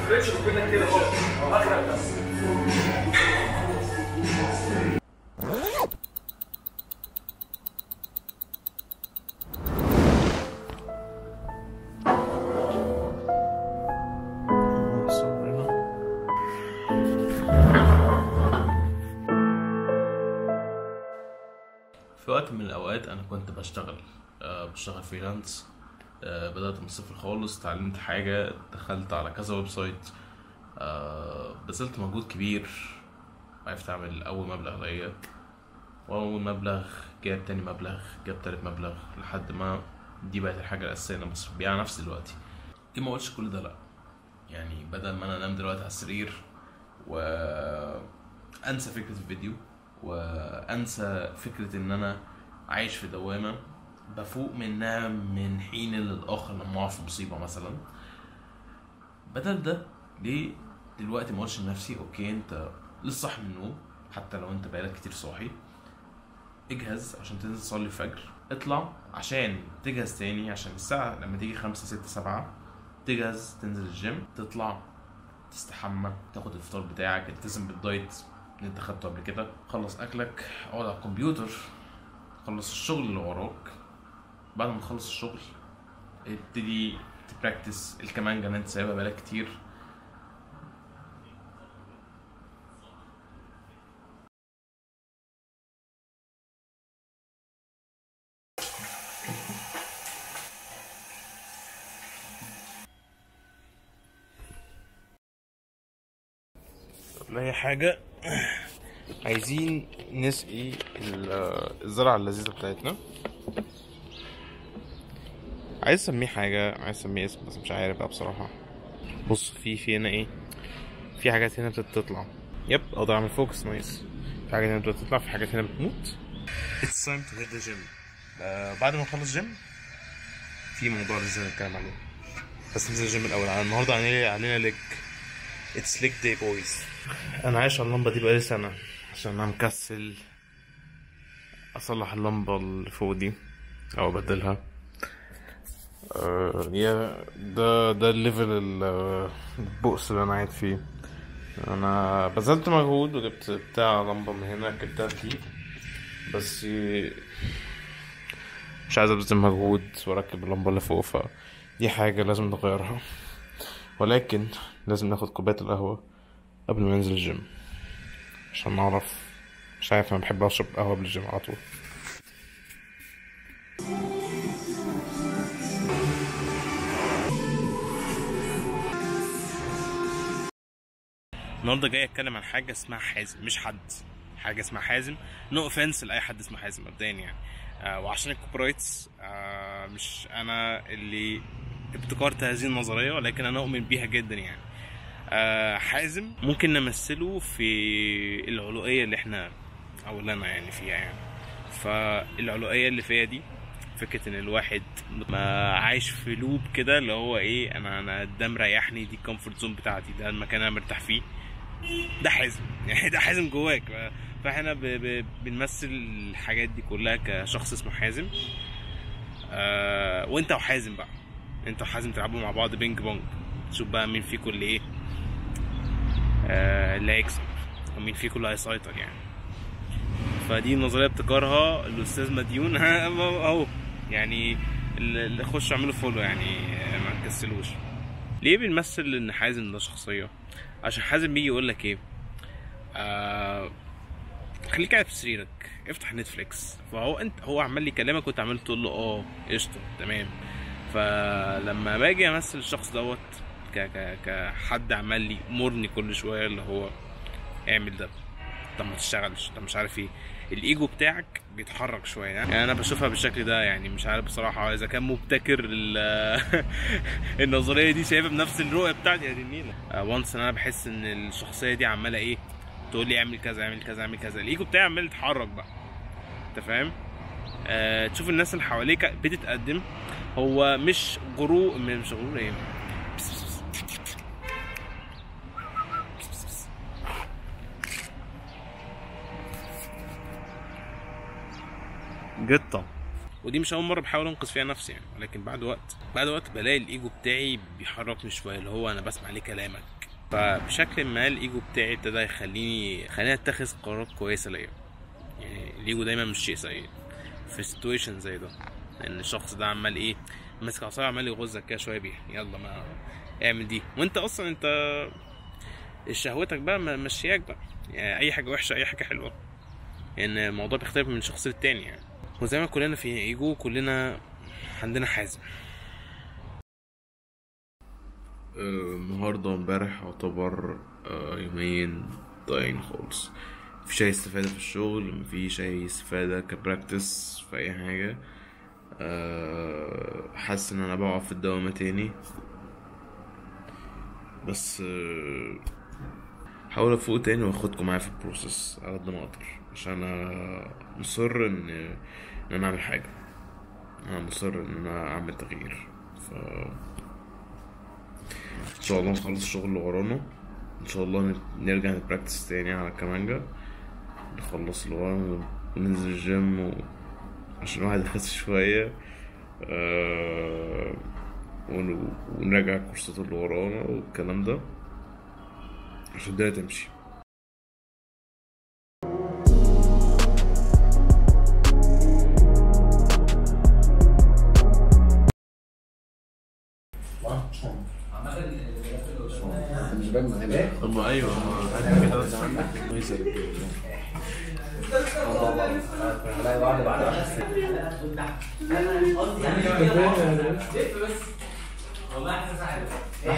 تفرقش ما بينك كده خالص اخرك بس في وقت من الأوقات أنا كنت بشتغل آه، بشتغل فريلانس آه، بدأت من الصفر خالص اتعلمت حاجة دخلت على كذا ويب سايت آه، بذلت مجهود كبير عرفت أعمل أول مبلغ ليا وأول مبلغ جاب تاني مبلغ جاب تالت مبلغ لحد ما دي بقت الحاجة الأساسية اللي أنا بصرف بيها على نفسي دلوقتي ليه ما قلتش كل ده لأ يعني بدل ما أنا أنام دلوقتي على السرير وأنسى فكرة الفيديو وأنسى فكرة إن أنا عايش في دوامة بفوق منها من حين للآخر لما أقع في مصيبة مثلا بدل ده ليه دلوقتي ما اقولش لنفسي اوكي انت لسه صاحي من النوم حتى لو انت بقالك كتير صاحي اجهز عشان تنزل تصلي الفجر اطلع عشان تجهز تاني عشان الساعة لما تيجي خمسة ستة سبعة تجهز تنزل الجيم تطلع تستحمى تاخد الفطار بتاعك تلتزم بالدايت اللي انت خدته قبل كده خلص اكلك اقعد على الكمبيوتر خلص الشغل اللي وراك بعد ما تخلص الشغل ابتدي تبراكتس الكمانجا اللي انت سايبها بقالك كتير قبل اي حاجة عايزين نسقي ال- الزرعة اللذيذة بتاعتنا عايز اسميه حاجة عايز اسميه اسم بس مش عارف بقى بصراحة بص في في هنا ايه في حاجات هنا بتطلع يب اقدر اعمل فوكس نايس في حاجات هنا بتطلع في حاجات هنا بتموت It's time to hit the gym آه بعد ما نخلص جيم في موضوع لازم نتكلم عليه بس ننزل الجيم الاول على النهارده علينا علينا ليج اتس ليج داي بويز انا عايش على اللمبه دي بقالي سنه عشان انا مكسل اصلح اللمبه اللي فوق دي او ابدلها آه يا ده ده الليفل ال- البؤس اللي انا قاعد فيه انا بذلت مجهود وجبت بتاع لمبه من هنا جبتها دي بس مش عايز ابذل مجهود واركب اللمبه اللي فوق فدي حاجه لازم نغيرها ولكن لازم ناخد كوبايه القهوه قبل ما ننزل الجيم عشان نعرف مش عارف انا بحب اشرب قهوه قبل الجيم على طول النهارده جاي اتكلم عن حاجه اسمها حازم مش حد حاجه اسمها حازم نو اوفنس لاي حد اسمه حازم مبدئيا يعني آه وعشان الكوبي رايتس آه مش انا اللي ابتكرت هذه النظريه ولكن انا اؤمن بيها جدا يعني آه حازم ممكن نمثله في العلوقيه اللي احنا او اللي انا يعني فيها يعني فالعلوقيه اللي فيها دي فكره ان الواحد ما عايش في لوب كده اللي هو ايه انا انا ده مريحني دي الكومفورت زون بتاعتي ده المكان انا مرتاح فيه ده حازم يعني ده حازم جواك ف- فاحنا ب... ب... بنمثل الحاجات دي كلها كشخص اسمه حازم آه وانت وحازم بقى انت وحازم تلعبوا مع بعض بينج بونج تشوف بقى مين فيكم اللي ايه آه اللي هيكسب ومين فيكم اللي هيسيطر يعني فدي نظريه ابتكارها الاستاذ مديون ها، اهو يعني اللي اللي خشوا اعملوا فولو يعني آه، ما تكسلوش ليه بنمثل ان حازم ده شخصيه عشان حازم بيجي يقول لك ايه آه خليك قاعد في سريرك افتح نتفليكس فهو انت هو عمال يكلمك وانت عمال تقول له اه قشطه تمام فلما باجي امثل الشخص دوت ك ك كحد عمال لي يامرني كل شويه اللي هو اعمل ده طب ما تشتغلش طب مش عارف ايه الايجو بتاعك بيتحرك شويه يعني انا بشوفها بالشكل ده يعني مش عارف بصراحه اذا كان مبتكر ال- النظريه دي شايفها بنفس الرؤيه بتاعتي يا دي النيله وانس انا بحس ان الشخصيه دي عماله ايه تقول لي اعمل كذا اعمل كذا اعمل كذا الايجو بتاعي عمال يتحرك بقى انت فاهم آه تشوف الناس اللي حواليك بتتقدم هو مش غرور مش غرور ايه جدا ودي مش اول مره بحاول انقذ فيها نفسي يعني ولكن بعد وقت بعد وقت بلاقي الايجو بتاعي بيحركني شويه اللي هو انا بسمع ليه كلامك فبشكل ما الايجو بتاعي ابتدى يخليني خليني اتخذ قرارات كويسه ليا يعني الايجو دايما مش شيء سيء في سيتويشن زي ده لان الشخص ده عمال ايه ماسك عصايه عمال يغزك كده شويه بيها يلا ما اعمل دي وانت اصلا انت شهوتك بقى م- مشياك بقى يعني اي حاجه وحشه اي حاجه حلوه يعني الموضوع بيختلف من شخص للتاني يعني وزي ما كلنا في ايجو كلنا عندنا حازم النهاردة امبارح يعتبر آه، يومين ضايعين خالص مفيش أي استفادة في الشغل مفيش أي استفادة كبراكتس في أي حاجة آه، حاسس إن أنا بقع في الدوامة تاني بس آه، حاول أفوق تاني وأخدكم معايا في البروسيس على قد ما أقدر عشان أنا مصر إن إن أنا أعمل حاجة أنا مصر إن أنا أعمل تغيير ف ان شاء الله نخلص الشغل اللي ورانا ان شاء الله نت- نرجع نبراكتس تاني على الكمانجا نخلص اللي ورانا وننزل الجيم و... عشان الواحد يخس شوية آه... ون... ونراجع الكورسات اللي ورانا والكلام ده عشان الدنيا تمشي طب ايوه والله احسن ساعه